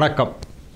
வணக்கம்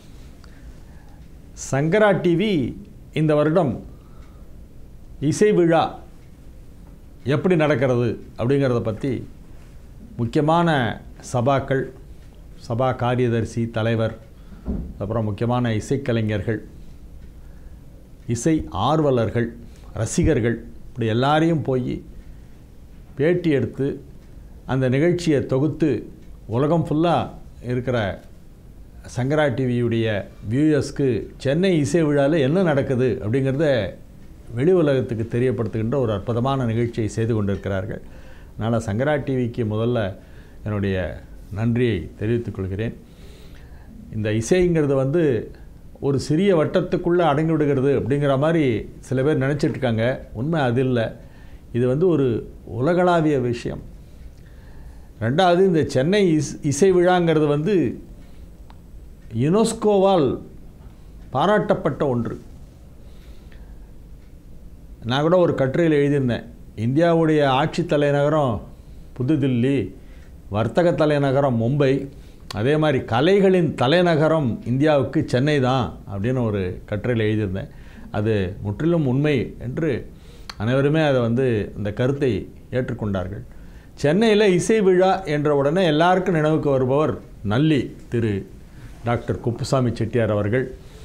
சங்கரா டிவி இந்த வருடம் இசை விழா எப்படி நடக்கிறது அப்படிங்கிறத பற்றி முக்கியமான சபாக்கள் சபா காரியதர்சி தலைவர் அப்புறம் முக்கியமான இசைக்கலைஞர்கள் இசை ஆர்வலர்கள் ரசிகர்கள் இப்படி எல்லாரையும் போய் பேட்டி எடுத்து அந்த நிகழ்ச்சியை தொகுத்து உலகம் ஃபுல்லாக இருக்கிற சங்கரா டிவியுடைய வியூயர்ஸ்க்கு சென்னை இசை விழாவில் என்ன நடக்குது அப்படிங்கிறத வெளி உலகத்துக்கு தெரியப்படுத்துகின்ற ஒரு அற்புதமான நிகழ்ச்சியை செய்து கொண்டிருக்கிறார்கள் அதனால் சங்கரா டிவிக்கு முதல்ல என்னுடைய நன்றியை தெரிவித்துக் கொள்கிறேன் இந்த இசைங்கிறது வந்து ஒரு சிறிய வட்டத்துக்குள்ளே அடங்கி விடுகிறது அப்படிங்கிற மாதிரி சில பேர் நினச்சிட்டு இருக்காங்க உண்மை அது இல்லை இது வந்து ஒரு உலகளாவிய விஷயம் ரெண்டாவது இந்த சென்னை இஸ் இசை விழாங்கிறது வந்து யுனெஸ்கோவால் பாராட்டப்பட்ட ஒன்று நான் கூட ஒரு கட்டுரையில் எழுதியிருந்தேன் இந்தியாவுடைய ஆட்சி தலைநகரம் புதுதில்லி வர்த்தக தலைநகரம் மும்பை அதே மாதிரி கலைகளின் தலைநகரம் இந்தியாவுக்கு சென்னை தான் அப்படின்னு ஒரு கட்டுரையில் எழுதியிருந்தேன் அது முற்றிலும் உண்மை என்று அனைவருமே அதை வந்து அந்த கருத்தை ஏற்றுக்கொண்டார்கள் சென்னையில் இசை விழா என்ற உடனே எல்லாருக்கும் நினைவுக்கு வருபவர் நல்லி திரு டாக்டர் குப்புசாமி செட்டியார் அவர்கள்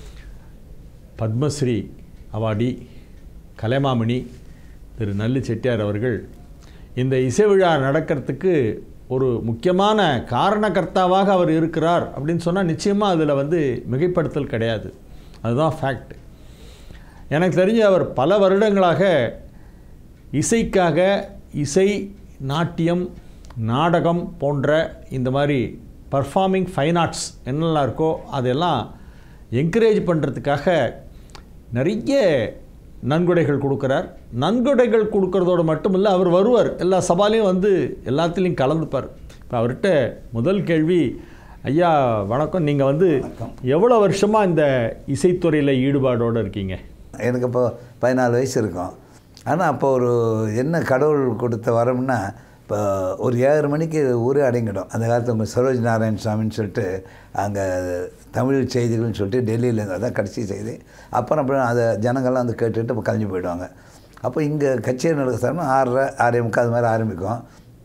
பத்மஸ்ரீ அவார்டி கலைமாமணி திரு நல்லி செட்டியார் அவர்கள் இந்த இசை விழா நடக்கிறதுக்கு ஒரு முக்கியமான காரணகர்த்தாவாக அவர் இருக்கிறார் அப்படின்னு சொன்னால் நிச்சயமாக அதில் வந்து மிகைப்படுத்தல் கிடையாது அதுதான் ஃபேக்ட் எனக்கு தெரிஞ்ச அவர் பல வருடங்களாக இசைக்காக இசை நாட்டியம் நாடகம் போன்ற இந்த மாதிரி பர்ஃபார்மிங் ஃபைன் ஆர்ட்ஸ் என்னெல்லாம் இருக்கோ அதெல்லாம் என்கரேஜ் பண்ணுறதுக்காக நிறைய நன்கொடைகள் கொடுக்குறார் நன்கொடைகள் கொடுக்கறதோடு மட்டும் இல்லை அவர் வருவார் எல்லா சபாலையும் வந்து எல்லாத்துலேயும் கலந்துப்பார் இப்போ அவர்கிட்ட முதல் கேள்வி ஐயா வணக்கம் நீங்கள் வந்து எவ்வளோ வருஷமாக இந்த இசைத்துறையில் ஈடுபாடோடு இருக்கீங்க எனக்கு இப்போ பதினாலு வயசு இருக்கும் ஆனால் அப்போ ஒரு என்ன கடவுள் கொடுத்த வரம்னா இப்போ ஒரு ஏழரை மணிக்கு ஊரே அடங்கிடும் அந்த காலத்தில் உங்கள் சரோஜ் நாராயண் சாமின்னு சொல்லிட்டு அங்கே தமிழ் செய்திகள்னு சொல்லிட்டு டெல்லியிலேருந்து அதான் கடைசி செய்தி அப்புறம் அப்புறம் அதை ஜனங்கள்லாம் வந்து கேட்டுட்டு இப்போ கலைஞ்சு போயிடுவாங்க அப்போ இங்கே கச்சேரி நடக்கிறதுனா ஆறரை ஆறே முக்கால் அது மாதிரி ஆரம்பிக்கும்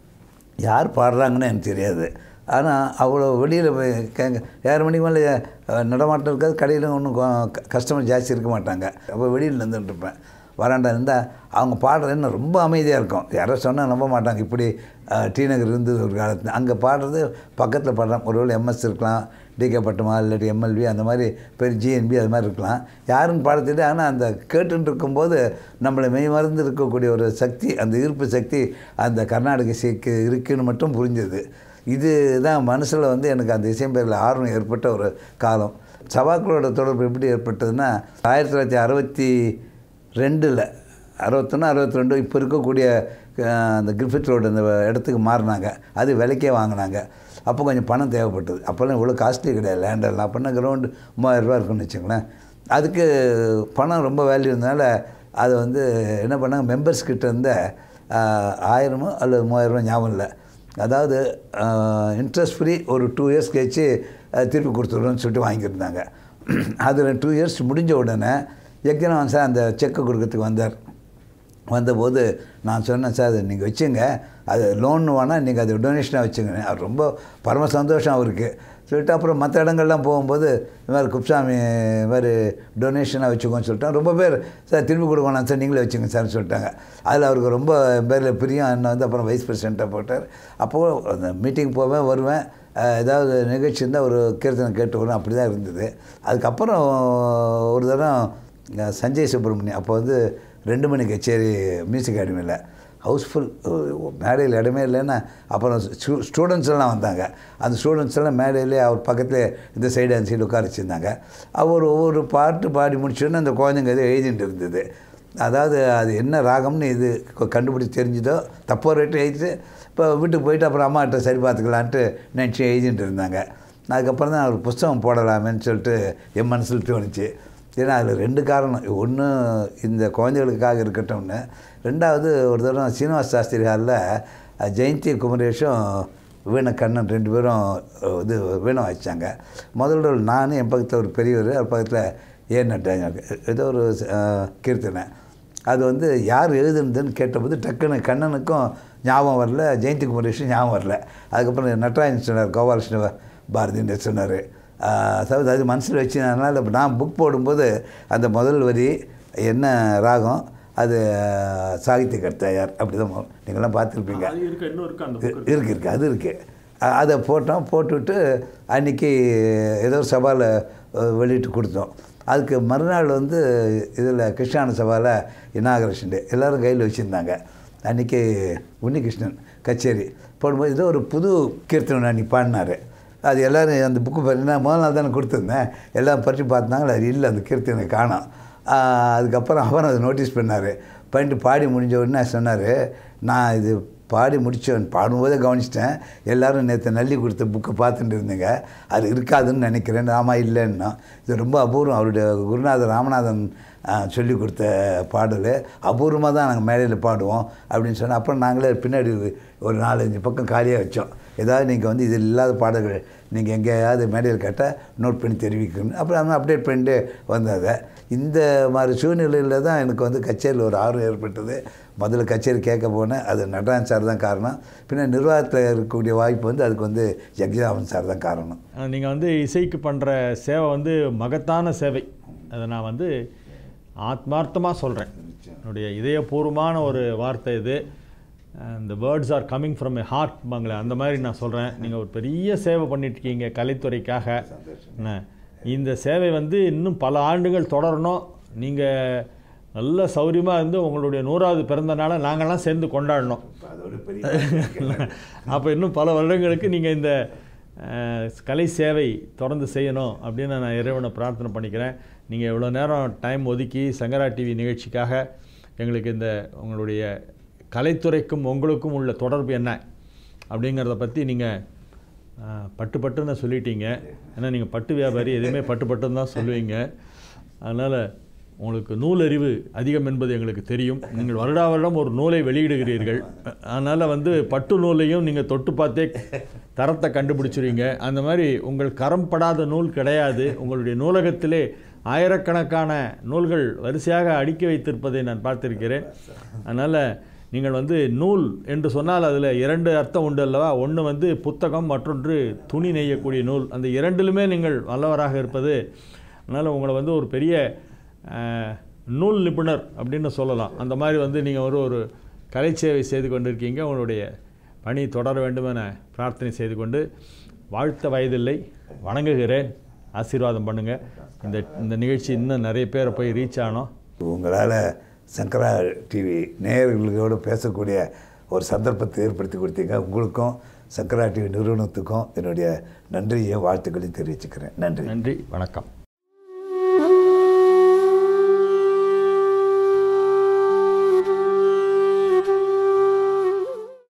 யார் பாடுறாங்கன்னு எனக்கு தெரியாது ஆனால் அவ்வளோ வெளியில் போய் கேங்க ஏழரை மணிக்கு மேலே நடமாட்டம் இருக்காது கடையில் ஒன்றும் கஸ்டமர் ஜாஸ்தி இருக்க மாட்டாங்க அப்போ வெளியில் இருந்துட்டு இருப்பேன் வராண்டா இருந்தால் அவங்க பாடுறது என்ன ரொம்ப அமைதியாக இருக்கும் யாரோ சொன்னால் நம்ப மாட்டாங்க இப்படி டி நகர் இருந்தது ஒரு காலத்தில் அங்கே பாடுறது பக்கத்தில் பாடுறான் ஒருவேளை எம்எஸ் இருக்கலாம் டிகே பட்டமா இல்லாட்டி எம்எல்வி அந்த மாதிரி பெரிய ஜிஎன்பி அது மாதிரி இருக்கலாம் யாருன்னு பாடத்திட்டு ஆனால் அந்த கேட்டுன்னு இருக்கும்போது நம்மளை மெய் மறந்து இருக்கக்கூடிய ஒரு சக்தி அந்த ஈர்ப்பு சக்தி அந்த கர்நாடக இசைக்கு இருக்குன்னு மட்டும் புரிஞ்சது இது தான் மனசில் வந்து எனக்கு அந்த இசைப்பேரில் ஆர்வம் ஏற்பட்ட ஒரு காலம் சவாக்களோட தொடர்பு எப்படி ஏற்பட்டதுன்னா ஆயிரத்தி தொள்ளாயிரத்தி அறுபத்தி ரெண்டில் அறுபத்தொன்று அறுபத்தி ரெண்டு இப்போ இருக்கக்கூடிய அந்த கிரிஃபிட் ரோடு அந்த இடத்துக்கு மாறினாங்க அது விலைக்கே வாங்கினாங்க அப்போ கொஞ்சம் பணம் தேவைப்பட்டது அப்போல்லாம் இவ்வளோ காஸ்ட்லி கிடையாது லேண்டெல்லாம் அப்போனா கிரவுண்டு மூவாயிரரூபா இருக்குன்னு வச்சுங்களேன் அதுக்கு பணம் ரொம்ப வேல்யூ இருந்தனால அதை வந்து என்ன பண்ணாங்க மெம்பர்ஸ் கிட்ட இருந்த ஆயிரமோ அல்லது மூவாயிரரூபா ஞாபகம் இல்லை அதாவது இன்ட்ரெஸ்ட் ஃப்ரீ ஒரு டூ இயர்ஸ் கழிச்சு திருப்பி கொடுத்துட்றோன்னு சொல்லிட்டு வாங்கியிருந்தாங்க அதில் டூ இயர்ஸ் முடிஞ்ச உடனே யக்ஞனான் சார் அந்த செக்கு கொடுக்கறதுக்கு வந்தார் வந்தபோது நான் சொன்னேன் சார் அது நீங்கள் வச்சுங்க அது லோன் வேணால் நீங்கள் அது டொனேஷனாக வச்சுங்க அவர் ரொம்ப பரம சந்தோஷம் அவருக்கு சொல்லிட்டு அப்புறம் மற்ற இடங்கள்லாம் போகும்போது இது மாதிரி குப்சாமி இது மாதிரி டொனேஷனாக வச்சுக்கோன்னு சொல்லிட்டாங்க ரொம்ப பேர் சார் திருப்பி கொடுக்கணும் சார் நீங்களே வச்சுங்க சார்னு சொல்லிட்டாங்க அதில் அவருக்கு ரொம்ப பேரில் பிரியம் என்ன வந்து அப்புறம் வைஸ் பிரசிடெண்ட்டாக போட்டார் அப்போது அந்த மீட்டிங் போவேன் வருவேன் ஏதாவது நிகழ்ச்சி இருந்தால் ஒரு கீர்த்தனை கேட்டு வரும் அப்படி தான் இருந்தது அதுக்கப்புறம் ஒரு தரம் சஞ்சய் சுப்பிரமணியம் அப்போ வந்து ரெண்டு மணி கச்சேரி மியூசிக் அகாடமியில் ஹவுஸ்ஃபுல் மேடையில் இடமே இல்லைன்னா அப்புறம் ஸ்டூ ஸ்டூடெண்ட்ஸ் எல்லாம் வந்தாங்க அந்த ஸ்டூடெண்ட்ஸ் எல்லாம் மேடையிலே அவர் பக்கத்தில் இந்த சைடு அந்த சைடு உட்கார வச்சுருந்தாங்க அவர் ஒவ்வொரு பாட்டு பாடி முடிச்சோன்னே அந்த குழந்தைங்க எதுவும் எழுதிட்டு இருந்தது அதாவது அது என்ன ராகம்னு இது கண்டுபிடிச்சி தெரிஞ்சுதோ தப்போ ரேட்டு எழுதிட்டு இப்போ வீட்டுக்கு போயிட்டு அப்புறம் அம்மாகிட்ட சரி பார்த்துக்கலான்ட்டு நினச்சி எழுதிட்டு இருந்தாங்க அதுக்கப்புறம் தான் ஒரு புஸ்தகம் போடலாமேன்னு சொல்லிட்டு என் மனசில் தோணுச்சு ஏன்னா அதில் ரெண்டு காரணம் ஒன்று இந்த குழந்தைகளுக்காக இருக்கட்டும்னு ரெண்டாவது ஒரு தடவை சீனிவாச சாஸ்திரி ஹாலில் ஜெயந்தி குமரேஷும் வீணை கண்ணன் ரெண்டு பேரும் அஹ், இது வீணை வாசித்தாங்க முதல் ரோல் நான் என் பக்கத்தில் ஒரு பெரியவர் அவர் பக்கத்தில் ஏ நட்டாங்க ஏதோ ஒரு அஹ், கீர்த்தனை அது வந்து யார் எழுதுனதுன்னு கேட்டபோது டக்குன்னு கண்ணனுக்கும் ஞாபகம் வரல ஜெயந்தி குமரேஷும் ஞாபகம் வரல அதுக்கப்புறம் நட்ராஜன் சொன்னார் கோபாலகிருஷ்ண பாரதின்னு சொன்னார் அதாவது அது மனசில் வச்சு அதனால் இப்போ நான் புக் போடும்போது அந்த முதல் வரி என்ன ராகம் அது சாகித்ய கர்த்தாயார் அப்படி தான் நீங்களாம் பார்த்துருப்பீங்க அது இருக்கு இன்னும் இருக்கு அந்த இருக்கு இருக்கு இருக்கு, அது இருக்குது அதை போட்டோம் போட்டுவிட்டு அன்றைக்கி ஏதோ ஒரு சபாவில் வெளியிட்டு கொடுத்தோம் அதுக்கு மறுநாள் வந்து இதில் கிருஷ்ணான சபாவில் இனாகரேஷன் டே எல்லோரும் கையில் வச்சுருந்தாங்க அன்றைக்கி உன்னிகிருஷ்ணன் கச்சேரி போடும்போது ஏதோ ஒரு புது கீர்த்தனை அன்றைக்கி பாடினார் அது எல்லோரும் அந்த புக்கு பார்த்தீங்கன்னா முதல் நாள் தானே கொடுத்துருந்தேன் எல்லாம் பற்றி பார்த்தாங்க அது இல்லை அந்த கீர்த்தனை காணோம் ஆஹ் அதுக்கப்புறம் அவரும் அதை நோட்டீஸ் பண்ணார் பண்ணிட்டு பாடி முடிஞ்ச உடனே சொன்னார் நான் இது பாடி முடித்தவன் பாடும்போதே கவனிச்சிட்டேன் எல்லாரும் நேற்று நல்லி கொடுத்த புக்கை பார்த்துட்டு இருந்தீங்க அது இருக்காதுன்னு நினைக்கிறேன் ஆமாம் இல்லைன்னா இது ரொம்ப அபூர்வம் அவருடைய குருநாதர் ராமநாதன் சொல்லி கொடுத்த பாடல் அபூர்வமாக தான் நாங்கள் மேடையில் பாடுவோம் அப்படின்னு சொன்னால் அப்புறம் நாங்களே பின்னாடி ஒரு நாலஞ்சு பக்கம் காலியாக வச்சோம் ஏதாவது நீங்கள் வந்து இது இல்லாத பாடல்கள் நீங்கள் எங்கேயாவது மேடையில் கேட்டால் நோட் பண்ணி தெரிவிக்கணும் அப்புறம் அவங்க அப்டேட் பண்ணிட்டு வந்தாங்க இந்த மாதிரி சூழ்நிலையில் தான் எனக்கு வந்து கச்சேரியில் ஒரு ஆர்வம் ஏற்பட்டது முதல்ல கச்சேரி கேட்க போனேன் அது நடராஜன் சார் தான் காரணம் பின்ன நிர்வாகத்தில் இருக்கக்கூடிய வாய்ப்பு வந்து அதுக்கு வந்து ஜெகஜாமன் சார் தான் காரணம் நீங்கள் வந்து இசைக்கு பண்ணுற சேவை வந்து மகத்தான சேவை அதை நான் வந்து ஆத்மார்த்தமாக சொல்கிறேன் என்னுடைய இதயபூர்வமான ஒரு வார்த்தை இது இந்த words are coming from a heart பாங்களே அந்த மாதிரி நான் சொல்கிறேன் நீங்கள் ஒரு பெரிய சேவை பண்ணிட்டுருக்கீங்க கலைத்துறைக்காக என்ன இந்த சேவை வந்து இன்னும் பல ஆண்டுகள் தொடரணும் நீங்கள் நல்ல சௌரியமாக இருந்து உங்களுடைய நூறாவது பிறந்த நாளை நாங்கள்லாம் சேர்ந்து கொண்டாடணும் அதோட பெரிய அப்போ இன்னும் பல வருடங்களுக்கு நீங்கள் இந்த அஹ், கலை சேவை தொடர்ந்து செய்யணும் அப்படின்னு நான் இறைவனை பிரார்த்தனை பண்ணிக்கிறேன் நீங்கள் இவ்வளோ நேரம் டைம் ஒதுக்கி சங்கரா டிவி நிகழ்ச்சிக்காக எங்களுக்கு இந்த உங்களுடைய கலைத்துறைக்கும் உங்களுக்கும் உள்ள தொடர்பு என்ன அப்படிங்கிறத பற்றி நீங்கள் பட்டு பட்டுன்னு சொல்லிட்டீங்க ஏன்னா நீங்கள் பட்டு வியாபாரி எதுவுமே பட்டு பட்டுன்னு தான் சொல்லுவீங்க அதனால் உங்களுக்கு நூலறிவு அதிகம் என்பது எங்களுக்கு தெரியும் நீங்கள் வருடா வருடம் ஒரு நூலை வெளியிடுகிறீர்கள் அதனால் வந்து பட்டு நூலையும் நீங்கள் தொட்டு பார்த்தே தரத்தை கண்டுபிடிச்சிருவீங்க அந்த மாதிரி உங்கள் கரம் படாத நூல் கிடையாது உங்களுடைய நூலகத்திலே ஆயிரக்கணக்கான நூல்கள் வரிசையாக அடுக்கி வைத்திருப்பதை நான் பார்த்திருக்கிறேன் அதனால் நீங்கள் வந்து நூல் என்று சொன்னால் அதில் இரண்டு அர்த்தம் உண்டு அல்லவா ஒன்று வந்து புத்தகம் மற்றொன்று துணி நெய்யக்கூடிய நூல் அந்த இரண்டிலுமே நீங்கள் வல்லவராக இருப்பது அதனால் உங்களை வந்து ஒரு பெரிய அஹ், நூல் நிபுணர் அப்படின்னு சொல்லலாம் அந்த மாதிரி வந்து நீங்கள் ஒரு ஒரு கலை சேவை செய்து கொண்டிருக்கீங்க உங்களுடைய பணி தொடர வேண்டும் என பிரார்த்தனை செய்து கொண்டு வாழ்த்த வயதில்லை வணங்குகிறேன் ஆசீர்வாதம் பண்ணுங்கள் இந்த இந்த நிகழ்ச்சி இன்னும் நிறைய பேரை போய் ரீச் ஆனோம் உங்களால் சங்கரா டிவி நேயர்களோடு பேசக்கூடிய ஒரு சந்தர்ப்பத்தை ஏற்படுத்தி கொடுத்தீங்க உங்களுக்கும் சங்கரா டிவி நிறுவனத்துக்கும் என்னுடைய நன்றியையும் வாழ்த்துக்களையும் தெரிவிச்சுக்கிறேன் நன்றி நன்றி வணக்கம்